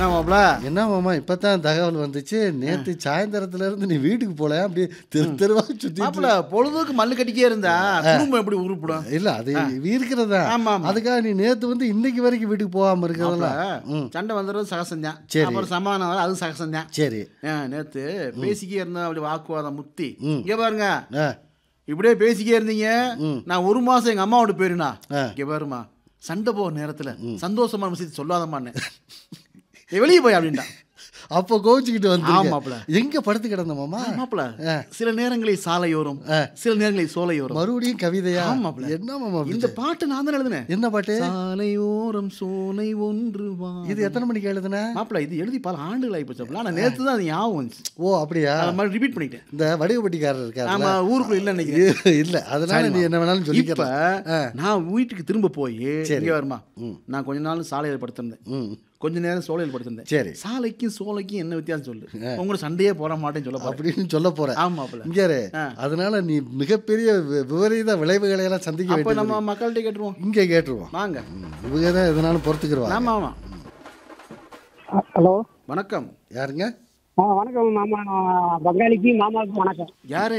என்ன மாப்ள என்ன மாமா இப்பதான் தகவல் வந்துச்சு நேத்து சாயந்தரத்துல இருந்து நீ வீட்டுக்கு போல அப்படியே தெரு தெருவா சுத்தி மாப்ள பொழுதுக்கு மல்லு கட்டிக்கே இருந்தா குடும்பம் எப்படி உருப்பிடும் இல்ல அது இருக்கிறதா ஆமா, ஆமா. அதுக்காக நீ நேத்து வந்து இன்னைக்கு வரைக்கும் வீட்டுக்கு போகாம இருக்கிறதெல்லாம் மாப்ள, ம். சண்டை வந்துடுறது சகசம்தான் சரி. அப்புறம் சமாதானம் வர அது சகசம்தான் சரி ஆ, நேத்து பேசிக்கே இருந்தா அப்படி வாக்குவாதம் முத்தி ம். இங்க பாருங்க ஆ, இப்படியே பேசிக்கே இருந்தீங்க ம். நான் ஒரு மாசம் எங்க அம்மா வீட்டு போயிருந்தா ஆ. இங்க பாருமா சண்டை போற நேரத்துல சந்தோஷமான விஷயத்தை சொல்லாதமான்னு வெளியே போய் அப்படின்டா அப்ப கோவிச்சுக்கிட்டு வந்து ஆமாப்ல. எங்க படுத்து கிடந்த மாமா மாப்பிள ஆ. சில நேரங்களில் சாலையோரம் ஆ. சில நேரங்களில் சோலையோரம் மறுபடியும் கவிதையா ஆமாப்ல. என்ன மாமா இந்த இந்த பாட்டு நான் தான் எழுதினேன் என்ன பாட்டு சாலையோரம் சோலை ஒன்று வா இது எத்தனை மணிக்கு எழுதுன மாப்பிள இது எழுதி பல ஆண்டுகள் ஆயிப்போச்சு ஆனா நேத்து தான் அது ஞாபகம் வந்துச்சு ஓ அப்படியா அதை மாதிரி ரிப்பீட் பண்ணிட்டேன் இந்த வடிவப்பட்டிக்காரர் இருக்காரு ஆமா ஊருக்குள்ள இல்ல நினைக்கிறேன் இல்ல அதனால நீ என்ன வேணாலும் இப்ப சொல்லிக்கலாம் நான் வீட்டுக்கு திரும்ப போய் சரி. இங்க வருமா நான் கொஞ்ச நாள் சாலையில படுத்திருந்தேன் ம் கொஞ்ச நேரம் சோலையில் படுத்திருந்தேன் சரி சாலைக்கும் சோலைக்கும் என்ன வித்தியாசம் சொல்லு உங்களோட சண்டையே போட மாட்டேன்னு சொல்ல போறேன் அப்படின்னு சொல்ல போற ஆமாப்ல இங்க இரு. ஆ. அதனால நீ மிகப்பரிய வி- விபரீத விளைவுகளை எல்லாம் சந்திக்க அப்ப வேண்டியது நம்ம மக்கள்கிட்ட கேட்டுருவோம் இங்க கேட்டுருவோம் வாங்க இவங்க தான் எதனாலும் பொறுத்துக்கிடுவா ஆமா ஆமா ஹலோ வணக்கம் யாருங்க ஆ வணக்கம் மாமா நான் பங்காளிக்கு மாமாவுக்கு வணக்கம் யாரு